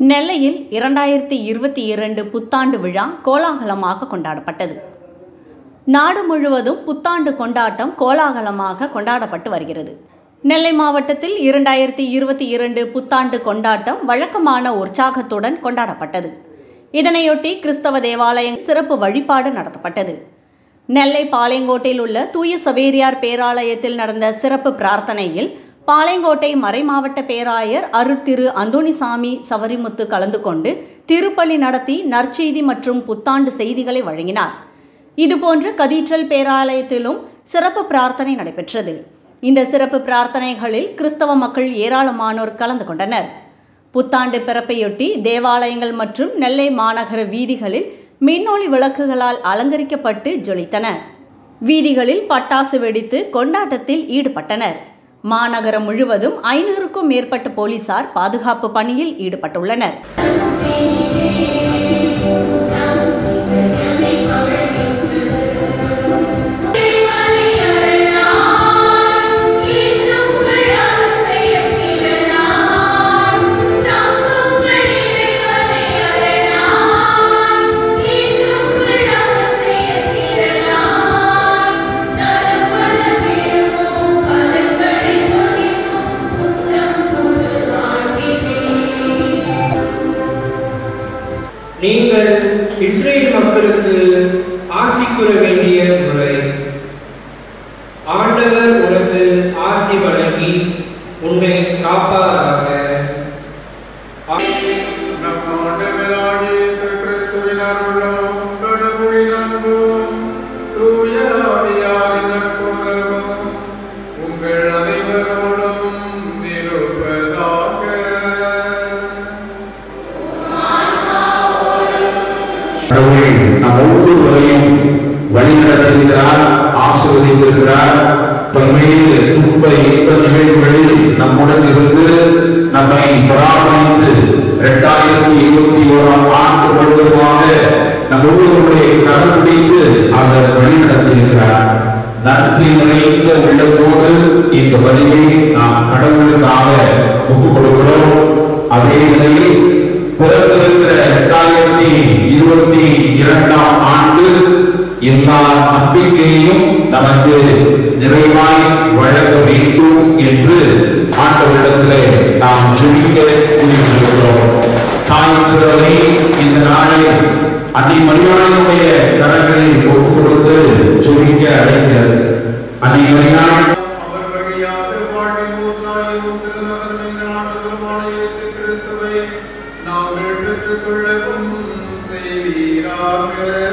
நெல்லையில் இரண்டாயிரத்தி இருபத்தி இரண்டு புத்தாண்டு விழா கோலாகலமாக கொண்டாடப்பட்டது நாடு முழுவதும் புத்தாண்டு கொண்டாட்டம் கோலாகலமாக கொண்டாடப்பட்டு வருகிறது நெல்லை மாவட்டத்தில் இரண்டாயிரத்தி இருபத்தி இரண்டு புத்தாண்டு கொண்டாட்டம் வழக்கமான உற்சாகத்துடன் கொண்டாடப்பட்டது இதனையொட்டி கிறிஸ்தவ தேவாலயம் சிறப்பு வழிபாடு நடத்தப்பட்டது நெல்லை பாளையங்கோட்டையில் உள்ள தூய சவேரியார் பேராலயத்தில் நடந்த சிறப்பு பிரார்த்தனையில் பாளையங்கோட்டை மறைமாவட்ட பேராயர் அருட்திரு அந்தோணிசாமி சவரிமுத்து கலந்து கொண்டு திருப்பலி நடத்தி நற்செய்தி மற்றும் புத்தாண்டு செய்திகளை வழங்கினார் இதுபோன்று கதீட்ரல் பேராலயத்திலும் சிறப்பு பிரார்த்தனை நடைபெற்றது இந்த சிறப்பு பிரார்த்தனைகளில் கிறிஸ்தவ மக்கள் ஏராளமானோர் கலந்து கொண்டனர் புத்தாண்டு பிறப்பையொட்டி தேவாலயங்கள் மற்றும் நெல்லை மாநகர வீதிகளில் மின்னொளி விளக்குகளால் அலங்கரிக்கப்பட்டு ஜொலித்தன வீதிகளில் பட்டாசு வெடித்து கொண்டாட்டத்தில் ஈடுபட்டனர் மாநகரம் முழுவதும் ஐநூறுக்கும் மேற்பட்ட போலீசார் பாதுகாப்பு பணியில் ஈடுபட்டுள்ளனர் நீங்கள் இஸ்ரேல் மக்களுக்கு ஆசி கூற வேண்டிய முறை ஆண்டவர் உனக்கு ஆசி வழங்கி உன்னை காப்பாராக நம் ஆண்டவராகிய இயேசு கிறிஸ்துவின் அருளும் கடவுளின் அன்பும் தூய ஆவியாரின் நட்புறவும் உங்கள் அனைவரோடும் இருப்பதாக கடவுள் நம் ஒவ்வொருவரையும் வழிநடத்திருக்கிறார் ஆசீர்வதித்திருக்கிறார் பல்வேறு துன்ப இன்ப நிகழ்வுகளில் நம்முடன் இருந்து நம்மை பராமரித்து இரண்டாயிரத்தி இருபத்தி ஓராம் ஆண்டு முழுவதுமாக நம் ஒவ்வொருவருடைய கரம் பிடித்து அவர் வழிநடத்தியிருக்கிறார் நன்றி நிறைந்த உள்ளத்தோடு இந்த பதிவை நாம் கடவுளுக்காக ஒப்புக் கொடுக்கிறோம் அதே நிலையில் பிறந்திருக்கிற இரண்டாயிரத்தி இருபத்தி இரண்டாம் ஆண்டு எல்லா நம்பிக்கையையும் நமக்கு நிறைவாய் வழங்க வேண்டும் என்று ஆண்டவரிடத்திலே நாம் ஜெபிக்க கூறியிருக்கிறோம் தாய் திருவரை இந்த நாளில் அன்னை மரியாதையுடைய கரங்களில் ஒப்புக் கொடுத்து ஜெபிக்க அழைக்கிறது அன்னை மரியாதை அவர் வழியாக வாழ்வில் ஊற்றாயும் திருநகரும் எங்கள் ஆண்டவருமான இயேசு கிறிஸ்துவை நாங்கள் பெற்றுக்கொள்ளவும் செய்வீராக